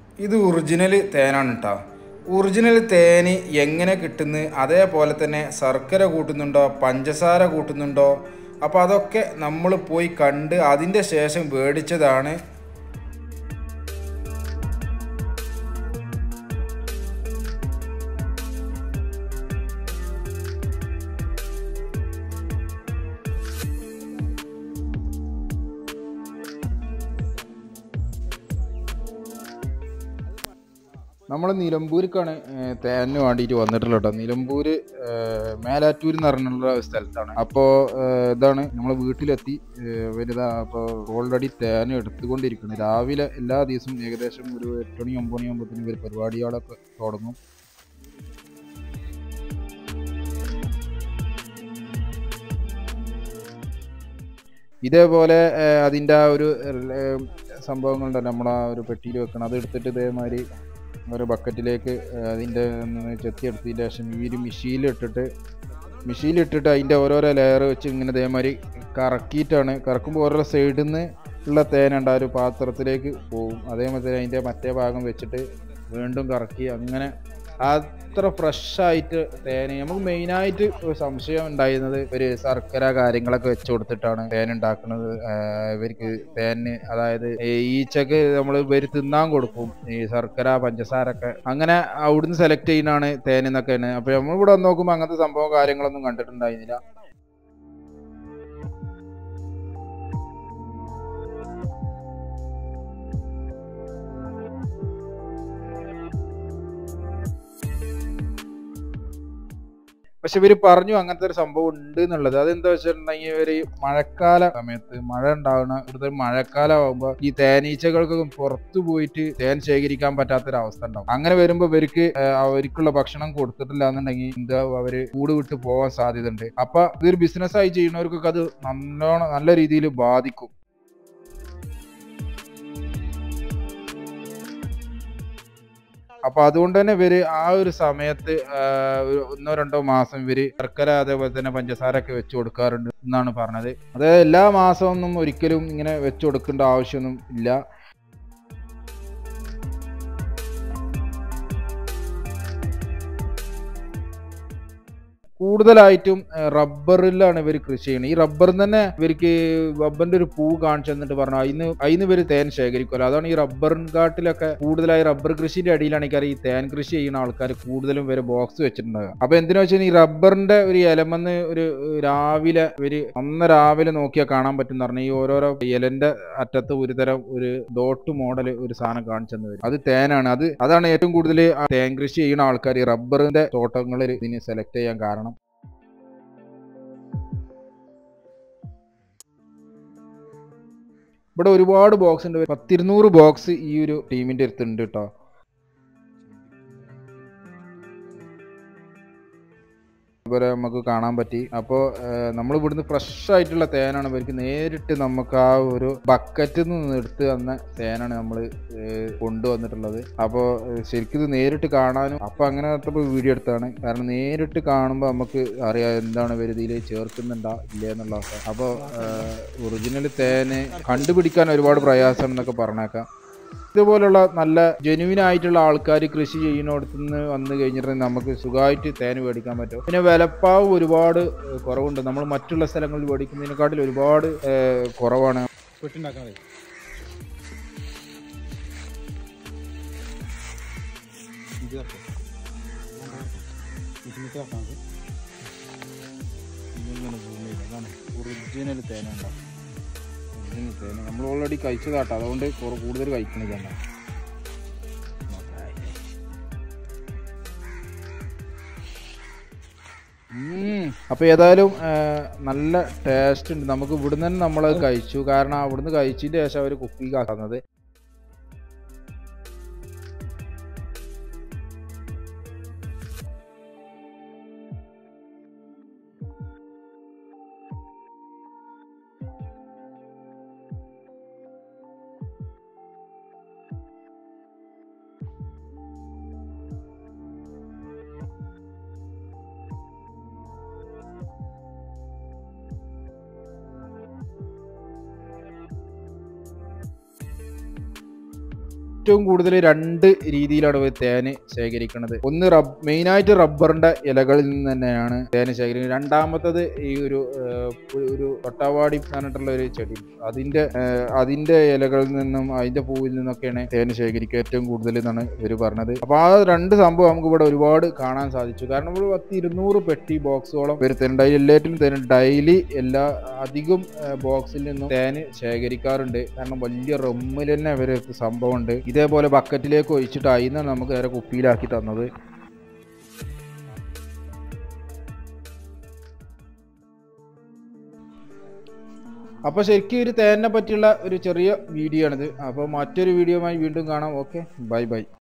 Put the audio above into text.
ഇത് ഒറിജിനൽ തേനാണ് കേട്ടോ ഒറിജിനൽ തേന് എങ്ങനെ കിട്ടുന്നു അതേപോലെ തന്നെ ശർക്കര കൂട്ടുന്നുണ്ടോ പഞ്ചസാര കൂട്ടുന്നുണ്ടോ അപ്പോൾ അതൊക്കെ നമ്മൾ പോയി കണ്ട് അതിൻ്റെ ശേഷം മേടിച്ചതാണ് നമ്മൾ നിലമ്പൂർക്കാണ് ഏഹ്, തേനിന് വേണ്ടിയിട്ട് വന്നിട്ടുള്ളത് കേട്ടോ നിലമ്പൂർ മേലാറ്റൂർ എന്ന് പറഞ്ഞുള്ള ഒരു സ്ഥലത്താണ് അപ്പോൾ ഇതാണ് നമ്മൾ വീട്ടിലെത്തി ഏഹ്, വലുതാ അപ്പോൾ ഓൾറെഡി തേൻ എടുത്തുകൊണ്ടിരിക്കുന്നത് രാവിലെ എല്ലാ ദിവസവും ഏകദേശം ഒരു എട്ട് മണി ഒമ്പത് മണി ആകുമ്പോഴത്തേനും ഇവർ പരിപാടികളൊക്കെ തുടങ്ങും ഇതേപോലെ ഏഹ്, അതിൻ്റെ ആ ഒരു ഏഹ്, സംഭവങ്ങളുണ്ടല്ലോ നമ്മളാ ഒരു പെട്ടിയിൽ വെക്കണം അത് എടുത്തിട്ട് ഇതേമാതിരി ഒരു ബക്കറ്റിലേക്ക് അതിൻ്റെ ഒന്ന് ചെത്തിയെടുത്തതിന് ശേഷം ഈ ഒരു മിഷീലിട്ടിട്ട് മിഷീലിട്ടിട്ട് അതിൻ്റെ ഓരോരോ ലെയർ വെച്ച് ഇങ്ങനെ ഇതേമാതിരി കറക്കിയിട്ടാണ് കറക്കുമ്പോൾ ഓരോ സൈഡിൽ നിന്ന് ഉള്ള തേനുണ്ട് ആ ഒരു പാത്രത്തിലേക്ക് പോകും അതേമാതിരി തന്നെ അതിൻ്റെ മറ്റേ ഭാഗം വെച്ചിട്ട് വീണ്ടും കറക്കി അങ്ങനെ അത്ര ഫ്രഷായിട്ട് തേന് നമുക്ക് മെയിനായിട്ട് ഒരു സംശയം ഉണ്ടായിരുന്നത് ഒരു ശർക്കര കാര്യങ്ങളൊക്കെ വെച്ച് കൊടുത്തിട്ടാണ് തേൻ ഉണ്ടാക്കുന്നത് ആഹ് ഇവർക്ക് തേന് അതായത് ഈ ഈച്ചക്ക് നമ്മൾ ഇവർ തിന്നാൻ കൊടുക്കും ഈ ശർക്കര പഞ്ചസാര ഒക്കെ അങ്ങനെ അവിടുന്ന് സെലക്ട് ചെയ്യുന്നതാണ് തേൻ എന്നൊക്കെയാണ് അപ്പൊ നമ്മൾ ഇവിടെ വന്ന് നോക്കുമ്പോൾ അങ്ങനത്തെ സംഭവം കാര്യങ്ങളൊന്നും കണ്ടിട്ടുണ്ടായിരുന്നില്ല പക്ഷെ ഇവര് പറഞ്ഞു അങ്ങനത്തെ ഒരു സംഭവം ഉണ്ട് എന്നുള്ളത് അതെന്താ വെച്ചിട്ടുണ്ടെങ്കിൽ ഇവര് ഈ മഴക്കാല സമയത്ത് മഴ ഉണ്ടാവുന്ന ഇവിടുത്തെ മഴക്കാലം ആകുമ്പോൾ ഈ തേനീച്ചകൾക്ക് പുറത്തു പോയിട്ട് തേൻ ശേഖരിക്കാൻ പറ്റാത്തൊരവസ്ഥ ഉണ്ടാവും അങ്ങനെ വരുമ്പോൾ ഇവർക്ക് ഏഹ്, അവർക്കുള്ള ഭക്ഷണം കൊടുത്തിട്ടില്ല എന്നുണ്ടെങ്കിൽ എന്താ അവര് കൂട് വിട്ട് പോകാൻ സാധ്യത ഉണ്ട് അപ്പൊ ഇതൊരു ബിസിനസ് ആയി ചെയ്യുന്നവർക്കൊക്കെ അത് നല്ലോണം നല്ല രീതിയിൽ ബാധിക്കും അപ്പൊ അതുകൊണ്ട് തന്നെ ഇവര് ആ ഒരു സമയത്ത് ആ, ഒരു ഒന്നോ രണ്ടോ മാസം ഇവര് ശർക്കര അതേപോലെ തന്നെ പഞ്ചസാര ഒക്കെ വെച്ച് കൊടുക്കാറുണ്ട് എന്നാണ് പറഞ്ഞത് അതായത് എല്ലാ മാസമൊന്നും ഒരിക്കലും ഇങ്ങനെ വെച്ച് കൊടുക്കേണ്ട ആവശ്യമൊന്നും ഇല്ല കൂടുതലായിട്ടും ഏഹ്, റബ്ബറിലാണ് ഇവർ കൃഷി ചെയ്യുന്നത് ഈ റബ്ബറിൽ തന്നെ ഇവർക്ക് റബ്ബറിന്റെ ഒരു പൂ കാണിച്ചു തന്നിട്ട് പറഞ്ഞു അതിന് അതിന് ഇവർ തേൻ ശേഖരിക്കുമല്ലോ അതാണ് ഈ റബ്ബറിൻ കാട്ടിലൊക്കെ കൂടുതലായി റബ്ബർ കൃഷിന്റെ അടിയിലാണ് എനിക്കറിയാം ഈ തേൻ കൃഷി ചെയ്യുന്ന ആൾക്കാർ കൂടുതലും ഇവര് ബോക്സ് വെച്ചിട്ടുണ്ടാകുക അപ്പൊ എന്തിനാ വെച്ചാൽ ഈ റബ്ബറിന്റെ ഒരു ഇലമെന്ന് ഒരു രാവിലെ ഒരു അന്ന് രാവിലെ നോക്കിയാൽ കാണാൻ പറ്റും പറഞ്ഞാൽ ഈ ഓരോരോ ഇലന്റെ അറ്റത്ത് ഒരു തരം ഒരു ഡോട്ട് മോഡൽ ഒരു സാധനം കാണിച്ചു തന്നു വരും അത് തേനാണ് അത് അതാണ് ഏറ്റവും കൂടുതൽ തേൻ കൃഷി ചെയ്യുന്ന ആൾക്കാർ ഈ റബ്ബറിന്റെ തോട്ടങ്ങളിൽ ഇതിന് സെലക്ട് ചെയ്യാൻ കാരണം ഇവിടെ ഒരുപാട് ബോക്സ് ഉണ്ട് പത്തിരുന്നൂറ് ബോക്സ് ഈ ഒരു ടീമിന്റെ അടുത്തുണ്ട് കേട്ടോ അതുപോലെ നമുക്ക് കാണാൻ പറ്റി അപ്പോൾ നമ്മൾ ഇവിടുന്ന് ഫ്രഷ് ആയിട്ടുള്ള തേനാണ് ഇവർക്ക് നേരിട്ട് നമുക്ക് ആ ഒരു ബക്കറ്റിൽ നിന്ന് എടുത്ത് തന്ന തേനാണ് നമ്മൾ കൊണ്ടുവന്നിട്ടുള്ളത് അപ്പോൾ ശരിക്കും ഇത് നേരിട്ട് കാണാനും അപ്പോൾ അങ്ങനെ നടത്തപ്പോൾ വീഡിയോ എടുത്താണ് കാരണം നേരിട്ട് കാണുമ്പോൾ നമുക്ക് അറിയാം എന്താണ് ഇവർ ഇതിൽ ചേർക്കുന്നുണ്ടാ ഇല്ല എന്നുള്ളതൊക്കെ അപ്പോൾ ഒറിജിനൽ തേന് കണ്ടുപിടിക്കാൻ ഒരുപാട് പ്രയാസം എന്നൊക്കെ പറഞ്ഞേക്കാം ഇതുപോലുള്ള നല്ല ജെനുവിൻ ആയിട്ടുള്ള ആൾക്കാർ കൃഷി ചെയ്യുന്നിടത്തു നിന്ന് വന്നു കഴിഞ്ഞിട്ടുണ്ടെങ്കിൽ നമുക്ക് സുഖമായിട്ട് തേൻ മേടിക്കാൻ പറ്റും പിന്നെ വിലപ്പാവ് ഒരുപാട് ഏഹ്, കുറവുണ്ട് നമ്മൾ മറ്റുള്ള സ്ഥലങ്ങളിൽ മേടിക്കുന്നതിനെക്കാട്ടിൽ ഒരുപാട് ഏഹ്, കുറവാണ് പെട്ടുണ്ടാക്കാതെ ഇത് തട്ടോ. ഇതിനകത്ത് തട്ടാം നമുക്ക്. ഇതിങ്ങനെ ഭൂമിയിൽ അതാണ് ഒറിജിനൽ തേനുണ്ടാവും ഒറിജിനൽ തേൻ നമ്മൾ ഓൾറെഡി കഴിച്ചതാട്ടോ അതുകൊണ്ട് കുറ കൂടുതൽ കഴിക്കണില്ല അപ്പോൾ ഏതായാലും ആ, നല്ല ടേസ്റ്റ് ഉണ്ട് നമുക്ക് ഇവിടുന്ന് തന്നെ നമ്മളത് കഴിച്ചു കാരണം അവിടുന്ന് കഴിച്ചതിന് ശേഷം അവർ കുപ്പിക്ക് ആക്കുന്നത് ഏറ്റവും കൂടുതൽ രണ്ട് രീതിയിലാണ് ഇവർ തേന് ശേഖരിക്കുന്നത് ഒന്ന് റബ് മെയിനായിട്ട് റബ്ബറിന്റെ ഇലകളിൽ നിന്ന് തന്നെയാണ് തേന് ശേഖരിക്കുന്നത് രണ്ടാമത്തത് ഈ ഒരു ഏഹ്, ഒരു തൊട്ടാവാടി എന്ന് പറഞ്ഞിട്ടുള്ള ഒരു ചെടി അതിന്റെ ഏഹ്, അതിന്റെ ഇലകളിൽ നിന്നും അതിന്റെ പൂവിൽ നിന്നൊക്കെയാണ് തേന് ശേഖരിക്കുക ഏറ്റവും കൂടുതൽ എന്നാണ് ഇവർ പറഞ്ഞത് അപ്പൊ ആ രണ്ട് സംഭവം നമുക്ക് ഇവിടെ ഒരുപാട് കാണാൻ സാധിച്ചു കാരണം ഇവിടെ പത്ത് ഇരുന്നൂറ് പെട്ടി ബോക്സോളം വരുത്തുന്നുണ്ട് അതിൽ എല്ലാറ്റിനും തേന് ഡെയിലി എല്ലാ അധികം ബോക്സിൽ നിന്നും തേന് ശേഖരിക്കാറുണ്ട് കാരണം വലിയ റമ്മിൽ തന്നെ ഇവര് സംഭവമുണ്ട് ഇതേപോലെ ബക്കറ്റിലേക്ക് ഒഴിച്ചിട്ട് അതിൽ നമുക്ക് നേരെ കുപ്പിയിലാക്കി തന്നത് അപ്പോൾ ശരിക്കും ഒരു തേനിനെ പറ്റിയുള്ള ഒരു ചെറിയ വീഡിയോ ആണിത് അപ്പോൾ മറ്റൊരു വീഡിയോയുമായി വീണ്ടും കാണാം ഓക്കെ ബൈ ബൈ